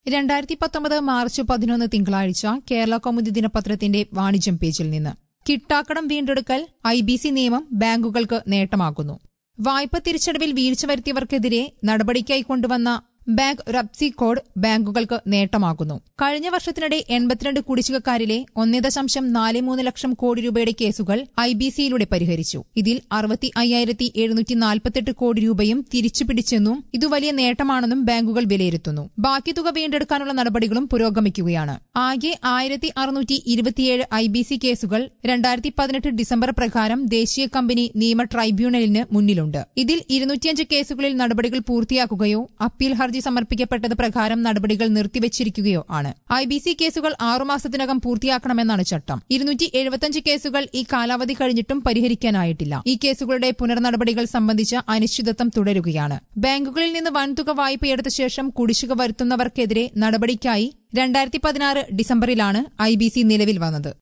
രണ്ടായിരത്തി പത്തൊമ്പത് മാർച്ച് പതിനൊന്ന് തിങ്കളാഴ്ച കേരള കൗമുദി ദിനപത്രത്തിന്റെ വാണിജ്യം പേജിൽ നിന്ന് കിട്ടാക്കടം വീണ്ടെടുക്കൽ ഐ ബി സി നിയമം ബാങ്കുകൾക്ക് നേട്ടമാകുന്നു വായ്പ തിരിച്ചടവിൽ വീഴ്ച വരുത്തിയവർക്കെതിരെ നടപടിക്കായി കൊണ്ടുവന്ന ബാങ്ക് റബ്സി കോഡ് ബാങ്കുകൾക്ക് നേട്ടമാകുന്നു കഴിഞ്ഞ വർഷത്തിനിടെ എൺപത്തിരണ്ട് കുടിശ്ശികക്കാരിലെ ഒന്നേ ദശാംശം നാല് മൂന്ന് ലക്ഷം കോടി രൂപയുടെ കേസുകൾ ഐ ബി സിയിലൂടെ പരിഹരിച്ചു ഇതിൽ അറുപത്തി അയ്യായിരത്തി എഴുന്നൂറ്റി നാൽപ്പത്തെട്ട് കോടി രൂപയും തിരിച്ചുപിടിച്ചെന്നും ഇത് വലിയ നേട്ടമാണെന്നും ബാങ്കുകൾ വിലയിരുത്തുന്നു ബാക്കി തുക വീണ്ടെടുക്കാനുള്ള നടപടികളും പുരോഗമിക്കുകയാണ് ആകെ ആയിരത്തി അറുന്നൂറ്റി ഇരുപത്തിയേഴ് ഐ ബി സി കേസുകൾ രണ്ടായിരത്തി പതിനെട്ട് ഡിസംബർ പ്രകാരം ദേശീയ കമ്പനി നിയമ ട്രൈബ്യൂണലിന് മുന്നിലുണ്ട് ഇതിൽ ഇരുന്നൂറ്റിയഞ്ച് കേസുകളിൽ നടപടികൾ പൂർത്തിയാക്കുകയോ അപ്പീൽ ഹർജി സമർപ്പിക്കപ്പെട്ടത് പ്രകാരം നടപടികൾ നിർത്തിവച്ചിരിക്കുകയോ ആണ് ഐ ബി സി കേസുകൾ ആറുമാസത്തിനകം പൂർത്തിയാക്കണമെന്നാണ് ചട്ടം ഇരുന്നൂറ്റി എഴുപത്തിയഞ്ച് കേസുകൾ ഈ കാലാവധി കഴിഞ്ഞിട്ടും പരിഹരിക്കാനായിട്ടില്ല ഈ കേസുകളുടെ പുനർനടപടികൾ സംബന്ധിച്ച അനിശ്ചിതത്വം തുടരുകയാണ് ബാങ്കുകളിൽ നിന്ന് വൻതുക വായ്പയെടുത്ത ശേഷം കുടിശ്ശിക വരുത്തുന്നവർക്കെതിരെ നടപടിക്കായി രണ്ടായിരത്തി പതിനാറ് ഡിസംബറിലാണ് ഐ ബി സി നിലവിൽ വന്നത്